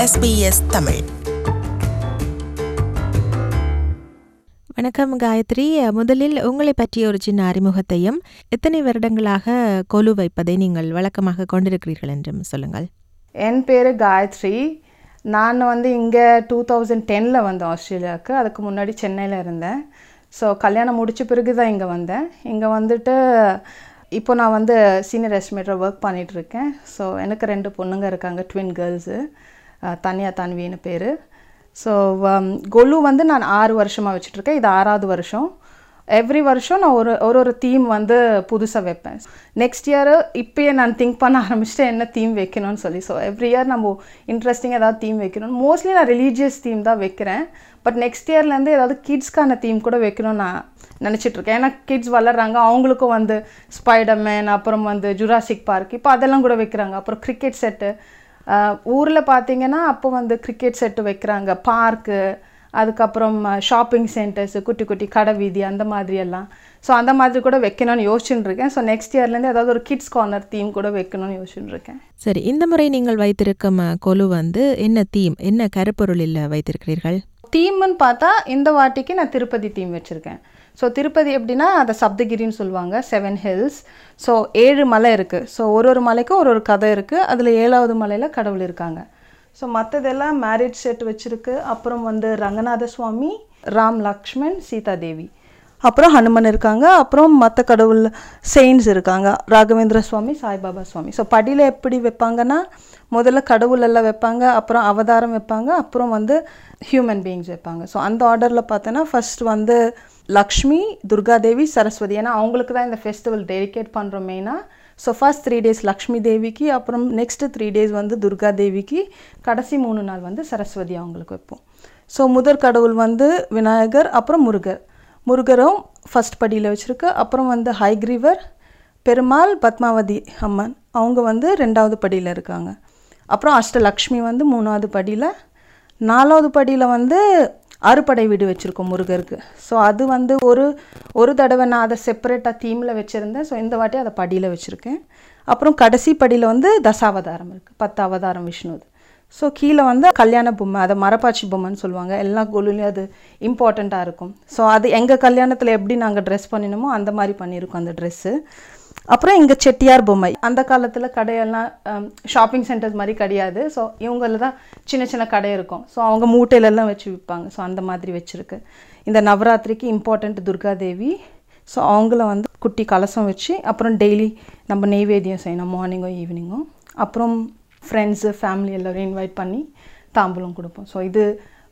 SBS Tamil வணக்கம் காயத்ரி முதலில் உங்களை பற்றிய ஒரு சின்ன அறிமுகத்தையும் எத்தனை வருடங்களாக கொலு வைப்பதை நீங்கள் வழக்கமாக கொண்டிருக்கிறீர்கள் என்றும் சொல்லுங்கள் என் பேர் காயத்ரி நான் வந்து இங்கே டூ தௌசண்ட் டெனில் வந்தேன் ஆஸ்திரேலியாவுக்கு அதுக்கு முன்னாடி சென்னையில் இருந்தேன் ஸோ கல்யாணம் முடிச்ச பிறகு தான் இங்கே வந்தேன் இங்கே வந்துட்டு இப்போ நான் வந்து சீனியர் எஸ்டிமேட்டர் ஒர்க் பண்ணிகிட்டு இருக்கேன் ஸோ எனக்கு ரெண்டு பொண்ணுங்க இருக்காங்க ட்வின் கேர்ள்ஸு தனியா தன்வின்னு பேர் ஸோ கொலு வந்து நான் ஆறு வருஷமாக வச்சுட்ருக்கேன் இது ஆறாவது வருஷம் எவ்ரி வருஷம் நான் ஒரு ஒரு ஒரு தீம் வந்து புதுசாக வைப்பேன் நெக்ஸ்ட் இயர் இப்போயே நான் திங்க் பண்ண ஆரம்பிச்சிட்டு என்ன தீம் வைக்கணும்னு சொல்லி ஸோ எவ்ரி இயர் நம்ம இன்ட்ரெஸ்டிங்காக ஏதாவது தீம் வைக்கணும் மோஸ்ட்லி நான் ரிலீஜியஸ் தீம் தான் வைக்கிறேன் பட் நெக்ஸ்ட் இயர்லேருந்து ஏதாவது கிட்ஸ்க்கான தீம் கூட வைக்கணும்னு நான் நினச்சிட்ருக்கேன் ஏன்னா கிட்ஸ் வளர்றாங்க அவங்களுக்கும் வந்து ஸ்பைடர்மேன் அப்புறம் வந்து ஜுராசிக் பார்க் இப்போ அதெல்லாம் கூட வைக்கிறாங்க அப்புறம் கிரிக்கெட் செட்டு ஊரில் பார்த்தீங்கன்னா அப்போ வந்து கிரிக்கெட் செட்டு வைக்கிறாங்க பார்க்கு அதுக்கப்புறம் ஷாப்பிங் சென்டர்ஸு குட்டி குட்டி கடை வீதி அந்த மாதிரி எல்லாம் ஸோ அந்த மாதிரி கூட வைக்கணும்னு யோசிச்சுட்டு இருக்கேன் ஸோ நெக்ஸ்ட் இயர்லேருந்து ஏதாவது ஒரு கிட்ஸ் கார்னர் தீம் கூட வைக்கணும்னு யோசிச்சுட்டு இருக்கேன் சரி இந்த முறை நீங்கள் வைத்திருக்கும் அஹ், கொலு வந்து என்ன தீம் என்ன கருப்பொருளில் வைத்திருக்கிறீர்கள் தீம்னு பார்த்தா இந்த வாட்டிக்கு நான் திருப்பதி தீம் வச்சுருக்கேன் ஸோ திருப்பதி எப்படின்னா அதை சப்தகிரின்னு சொல்லுவாங்க செவன் ஹில்ஸ் ஸோ ஏழு மலை இருக்குது ஸோ ஒரு ஒரு மலைக்கும் ஒரு ஒரு கதை இருக்குது அதில் ஏழாவது மலையில் கடவுள் இருக்காங்க ஸோ மற்றதெல்லாம் மேரேஜ் செட் வச்சுருக்கு அப்புறம் வந்து ரங்கநாத சுவாமி ராம் லக்ஷ்மண் சீதா தேவி அப்புறம் ஹனுமன் இருக்காங்க அப்புறம் மற்ற கடவுள் செயின்ஸ் இருக்காங்க ராகவேந்திர சுவாமி சாய்பாபா சுவாமி ஸோ படியில் எப்படி வைப்பாங்கன்னா முதல்ல கடவுள் எல்லாம் வைப்பாங்க அப்புறம் அவதாரம் வைப்பாங்க அப்புறம் வந்து ஹியூமன் பீயிங்ஸ் வைப்பாங்க ஸோ அந்த ஆர்டரில் பார்த்தோன்னா ஃபர்ஸ்ட் வந்து லக்ஷ்மி துர்காதேவி சரஸ்வதி ஏன்னா அவங்களுக்கு தான் இந்த ஃபெஸ்டிவல் டெடிகேட் பண்ணுறோம் மெயினாக so first three days Lakshmi தேவிக்கு அப்புறம் நெக்ஸ்ட்டு த்ரீ டேஸ் வந்து துர்கா தேவிக்கு கடைசி மூணு நாள் வந்து சரஸ்வதி அவங்களுக்கு வைப்போம் ஸோ முதற் கடவுள் வந்து விநாயகர் அப்புறம் முருகர் முருகரும் ஃபர்ஸ்ட் படியில் வச்சுருக்கு அப்புறம் வந்து ஹைக்ரீவர் பெருமாள் பத்மாவதி அம்மன் அவங்க வந்து ரெண்டாவது படியில் இருக்காங்க அப்புறம் அஷ்டலக்ஷ்மி வந்து மூணாவது படியில் நாலாவது படியில் வந்து அறுபடை வீடு வச்சுருக்கோம் முருகருக்கு ஸோ அது வந்து ஒரு ஒரு தடவை நான் அதை செப்பரேட்டாக தீமில் வச்சுருந்தேன் ஸோ இந்த வாட்டி அதை படியில் வச்சுருக்கேன் அப்புறம் கடைசி படியில் வந்து தசாவதாரம் இருக்குது பத்து அவதாரம் விஷ்ணுது ஸோ கீழே வந்து கல்யாண பொம்மை அதை மரப்பாச்சி பொம்மைன்னு சொல்லுவாங்க எல்லா கோலுலேயும் அது இம்பார்ட்டண்ட்டாக இருக்கும் ஸோ அது எங்கள் கல்யாணத்தில் எப்படி நாங்கள் ட்ரெஸ் பண்ணினோமோ அந்த மாதிரி பண்ணியிருக்கோம் அந்த ட்ரெஸ்ஸு அப்புறம் இங்கே செட்டியார் பொம்மை அந்த காலத்தில் கடையெல்லாம் ஷாப்பிங் சென்டர்ஸ் மாதிரி கிடையாது ஸோ இவங்களில் தான் சின்ன சின்ன கடை இருக்கும் ஸோ அவங்க மூட்டையிலெல்லாம் வச்சு விற்பாங்க ஸோ அந்த மாதிரி வச்சுருக்கு இந்த நவராத்திரிக்கு இம்பார்ட்டண்ட் துர்காதேவி ஸோ அவங்கள வந்து குட்டி கலசம் வச்சு அப்புறம் டெய்லி நம்ம நெய்வேத்தியம் செய்யணும் மார்னிங்கும் ஈவினிங்கும் அப்புறம் ஃப்ரெண்ட்ஸு ஃபேமிலி எல்லோரும் இன்வைட் பண்ணி தாம்பூலம் கொடுப்போம் ஸோ இது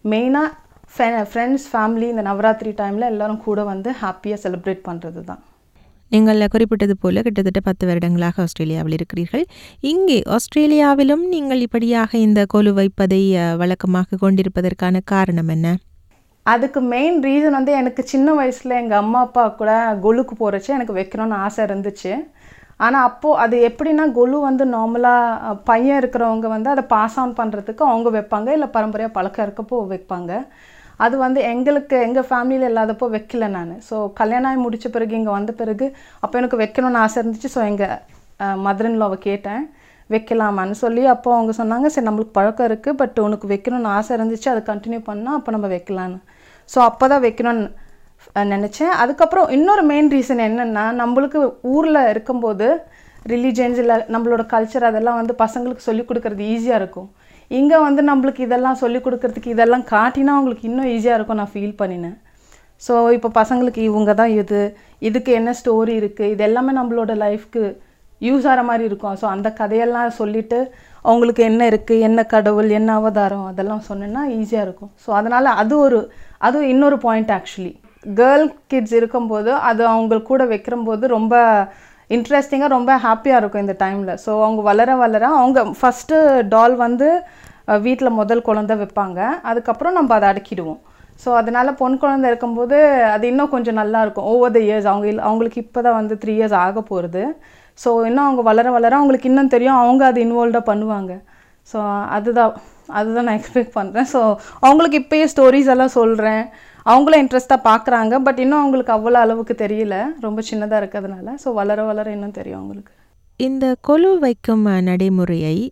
மெயினாக ஃப்ரெண்ட்ஸ் ஃபேமிலி இந்த நவராத்திரி டைமில் எல்லோரும் கூட வந்து ஹாப்பியாக செலிப்ரேட் பண்ணுறது தான் நீங்கள் குறிப்பிட்டது போல கிட்டத்தட்ட பத்து வருடங்களாக ஆஸ்திரேலியாவில் இருக்கிறீர்கள் இங்கே ஆஸ்திரேலியாவிலும் நீங்கள் இப்படியாக இந்த கொலு வைப்பதை அஹ், வழக்கமாக கொண்டிருப்பதற்கான காரணம் என்ன அதுக்கு மெயின் ரீசன் வந்து எனக்கு சின்ன வயசில் எங்கள் அம்மா அப்பா கூட கொலுக்கு போகிறச்சு எனக்கு வைக்கணும்னு ஆசை இருந்துச்சு ஆனால் அப்போது அது எப்படின்னா கொலு வந்து நார்மலாக பையன் இருக்கிறவங்க வந்து அதை பாஸ் ஆன் பண்ணுறதுக்கு அவங்க வைப்பாங்க இல்லை பரம்பரையாக பழக்கம் இருக்கப்போ வைப்பாங்க அது வந்து எங்களுக்கு எங்கள் ஃபேமிலியில் இல்லாதப்போ வைக்கல நான் ஸோ கல்யாணம் ஆகி முடிச்ச பிறகு இங்கே வந்த பிறகு அப்போ எனக்கு வைக்கணும்னு ஆசை இருந்துச்சு ஸோ எங்கள் மதர்ன்லாவை கேட்டேன் வைக்கலாமான்னு சொல்லி அப்போ அவங்க சொன்னாங்க சரி நம்மளுக்கு பழக்கம் இருக்குது பட் உனக்கு வைக்கணும்னு ஆசை இருந்துச்சு அதை கண்டினியூ பண்ணால் அப்போ நம்ம வைக்கலான்னு ஸோ அப்போ தான் வைக்கணும்னு அஹ், நினச்சேன் அதுக்கப்புறம் இன்னொரு மெயின் ரீசன் என்னென்னா நம்மளுக்கு ஊரில் இருக்கும்போது ரிலீஜன்ஸ் இல்லை நம்மளோட கல்ச்சர் அதெல்லாம் வந்து பசங்களுக்கு சொல்லிக் கொடுக்கறது ஈஸியாக இருக்கும் இங்கே வந்து நம்மளுக்கு இதெல்லாம் சொல்லிக் கொடுக்கறதுக்கு இதெல்லாம் காட்டினா அவங்களுக்கு இன்னும் ஈஸியாக இருக்கும் நான் ஃபீல் பண்ணினேன் ஸோ இப்போ பசங்களுக்கு இவங்க தான் இது இதுக்கு என்ன ஸ்டோரி இருக்குது இது எல்லாமே நம்மளோட லைஃப்க்கு யூஸ் ஆகிற மாதிரி இருக்கும் ஸோ அந்த கதையெல்லாம் சொல்லிவிட்டு அவங்களுக்கு என்ன இருக்குது என்ன கடவுள் என்ன அவதாரம் அதெல்லாம் சொன்னேன்னா ஈஸியாக இருக்கும் ஸோ அதனால் அது ஒரு அது இன்னொரு பாயிண்ட் ஆக்சுவலி கேர்ள் கிட்ஸ் இருக்கும்போது அது அவங்க கூட வைக்கிறம்போது ரொம்ப இன்ட்ரெஸ்டிங்காக ரொம்ப ஹாப்பியாக இருக்கும் இந்த டைமில் ஸோ அவங்க வளர வளர அவங்க ஃபஸ்ட்டு டால் வந்து வீட்டில் முதல் குழந்தை வைப்பாங்க அதுக்கப்புறம் நம்ம அதை அடக்கிடுவோம் ஸோ அதனால் பொன் குழந்தை இருக்கும்போது அது இன்னும் கொஞ்சம் நல்லா இருக்கும் ஓவர் த இயர்ஸ் அவங்க இல்ல- அவங்களுக்கு இப்போ தான் வந்து த்ரீ இயர்ஸ் ஆக போகிறது ஸோ இன்னும் அவங்க வளர வளர அவங்களுக்கு இன்னும் தெரியும் அவங்க அது இன்வால்வ்டாக பண்ணுவாங்க ஸோ அதுதான் அதுதான் நான் எக்ஸ்பெக்ட் பண்ணுறேன் ஸோ அவங்களுக்கு இப்போயே ஸ்டோரிஸ் எல்லாம் சொல்கிறேன் அவங்களும் இன்ட்ரெஸ்ட்டாக பார்க்குறாங்க பட் இன்னும் அவங்களுக்கு அவ்வளோ அளவுக்கு தெரியல ரொம்ப சின்னதாக இருக்கிறதுனால ஸோ வளர வளர இன்னும் தெரியும் அவங்களுக்கு இந்த கொலு வைக்கும் அஹ், நடைமுறையை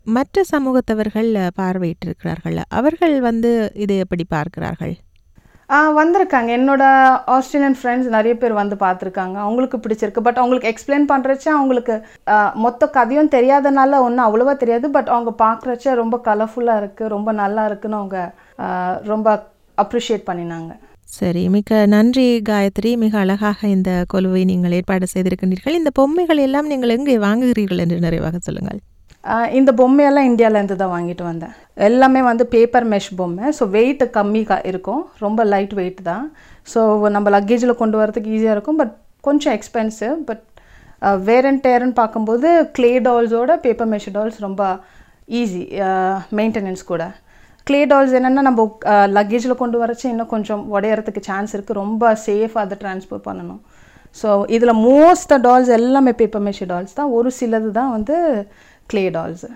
மற்ற சமூகத்தவர்கள் அஹ், பார்வையிட்டிருக்கிறார்கள் அவர்கள் வந்து இதை எப்படி பார்க்கிறார்கள் ஆ வந்திருக்காங்க என்னோட ஆஸ்திரேலியன் ஃப்ரெண்ட்ஸ் நிறைய பேர் வந்து பார்த்துருக்காங்க அவங்களுக்கு பிடிச்சிருக்கு பட் அவங்களுக்கு எக்ஸ்பிளைன் பண்ணுறச்ச அவங்களுக்கு ஆ, மொத்த கதையும் தெரியாதனால ஒன்றும் அவ்வளோவா தெரியாது பட் அவங்க பார்க்குறச்ச ரொம்ப கலர்ஃபுல்லாக இருக்குது ரொம்ப நல்லா இருக்குன்னு அவங்க ஆ, ரொம்ப அப்ரிஷியேட் பண்ணினாங்க சரி மிக்க நன்றி காயத்ரி மிக அழகாக இந்த கொலுவை நீங்கள் ஏற்பாடு செய்திருக்கின்றீர்கள் இந்த பொம்மைகள் எல்லாம் நீங்கள் எங்கே வாங்குகிறீர்கள் என்று நிறைவாக சொல்லுங்கள் ஆஹ் இந்த பொம்மையெல்லாம் இந்தியாவிலேருந்து தான் வாங்கிட்டு வந்தேன் எல்லாமே வந்து பேப்பர் மெஷ் பொம்மை ஸோ வெயிட் கம்மி க- இருக்கும் ரொம்ப லைட் வெயிட் தான் ஸோ நம்ம லக்கேஜில் கொண்டு வரதுக்கு ஈஸியாக இருக்கும் பட் கொஞ்சம் எக்ஸ்பென்சிவ் பட் வேர் அண்ட் டேர்னு பார்க்கும்போது க்ளே டால்ஸோட பேப்பர் மெஷ் டால்ஸ் ரொம்ப ஈஸி மெயின்டெனன்ஸ் கூட க்ளே டால்ஸ் என்னென்னா நம்ம லக்கேஜில் கொண்டு வரச்சு இன்னும் கொஞ்சம் உடையறதுக்கு சான்ஸ் இருக்குது ரொம்ப சேஃபாக அதை ட்ரான்ஸ்ஃபர் பண்ணணும் ஸோ இதில் மோஸ்ட் டால்ஸ் எல்லாமே பேப்பர் மெஷ் டால்ஸ் தான் ஒரு சிலது தான் வந்து க்ளே டால்ஸு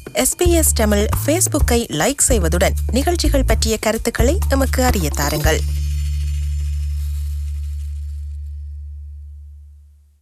எஸ்பிஎஸ் தமிழ் ஃபேஸ்புக்கை லைக் செய்வதுடன் நிகழ்ச்சிகள் பற்றிய கருத்துக்களை எமக்கு அறிய தாருங்கள்